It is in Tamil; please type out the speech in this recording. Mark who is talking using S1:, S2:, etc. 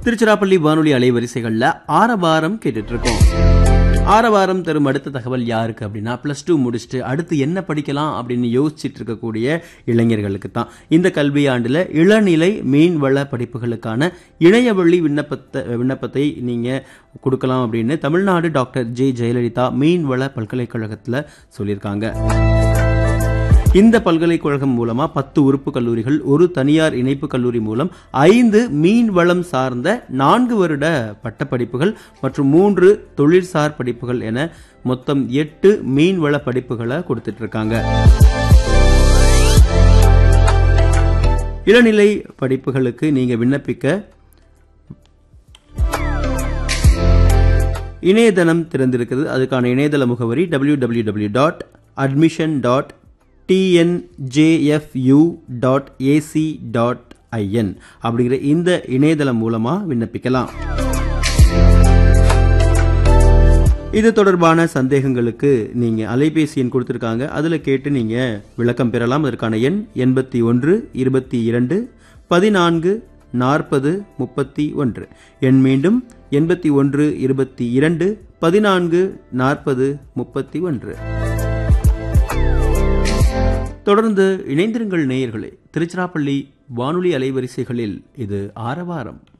S1: திருச்சிராப்பள்ளி வானொலி அலைவரிசைகள்ல ஆரவாரம் கேட்டுட்டு இருக்கோம் ஆரவாரம் தரும் அடுத்த தகவல் யாருக்கு அப்படின்னா ப்ளஸ் டூ முடிச்சுட்டு அடுத்து என்ன படிக்கலாம் அப்படின்னு யோசிச்சுட்டு இருக்கக்கூடிய இளைஞர்களுக்கு தான் இந்த கல்வியாண்டுல இளநிலை மீன்வள படிப்புகளுக்கான இணையவழி விண்ணப்பத்தை விண்ணப்பத்தை நீங்க கொடுக்கலாம் அப்படின்னு தமிழ்நாடு டாக்டர் ஜே ஜெயலலிதா மீன்வள பல்கலைக்கழகத்துல சொல்லியிருக்காங்க இந்த பல்கலைக்கழகம் மூலமா பத்து உறுப்பு கல்லூரிகள் ஒரு தனியார் இணைப்பு கல்லூரி மூலம் ஐந்து மீன் வளம் சார்ந்த நான்கு வருட பட்டப்படிப்புகள் மற்றும் மூன்று தொழில்சார் படிப்புகள் என மொத்தம் எட்டு மீன்வள படிப்புகளை கொடுத்துட்டு இருக்காங்க இளநிலை படிப்புகளுக்கு நீங்க விண்ணப்பிக்க இணையதளம் திறந்திருக்குது அதுக்கான இணையதள முகவரி W W W dot admission dot TNJFU dot AC dot IN அப்படிங்கிற இந்த இணையதளம் மூலமா விண்ணப்பிக்கலாம் இது தொடர்பான சந்தேகங்களுக்கு நீங்க அலைபேசி எண் கொடுத்திருக்காங்க அதுல கேட்டு நீங்க விளக்கம் பெறலாம் அதற்கான எண் எண்பத்தி ஒன்று இருபத்தி இரண்டு பதினான்கு நாற்பது முப்பத்தி ஒன்று எண் மீண்டும் எண்பத்தி ஒன்று இருபத்தி இரண்டு பதினான்கு நாற்பது முப்பத்தி ஒன்று தொடர்ந்து இணைந்திருங்கள் நேயர்களே திருச்சிராப்பள்ளி வானொலி அலைவரிசைகளில் இது ஆரவாரம்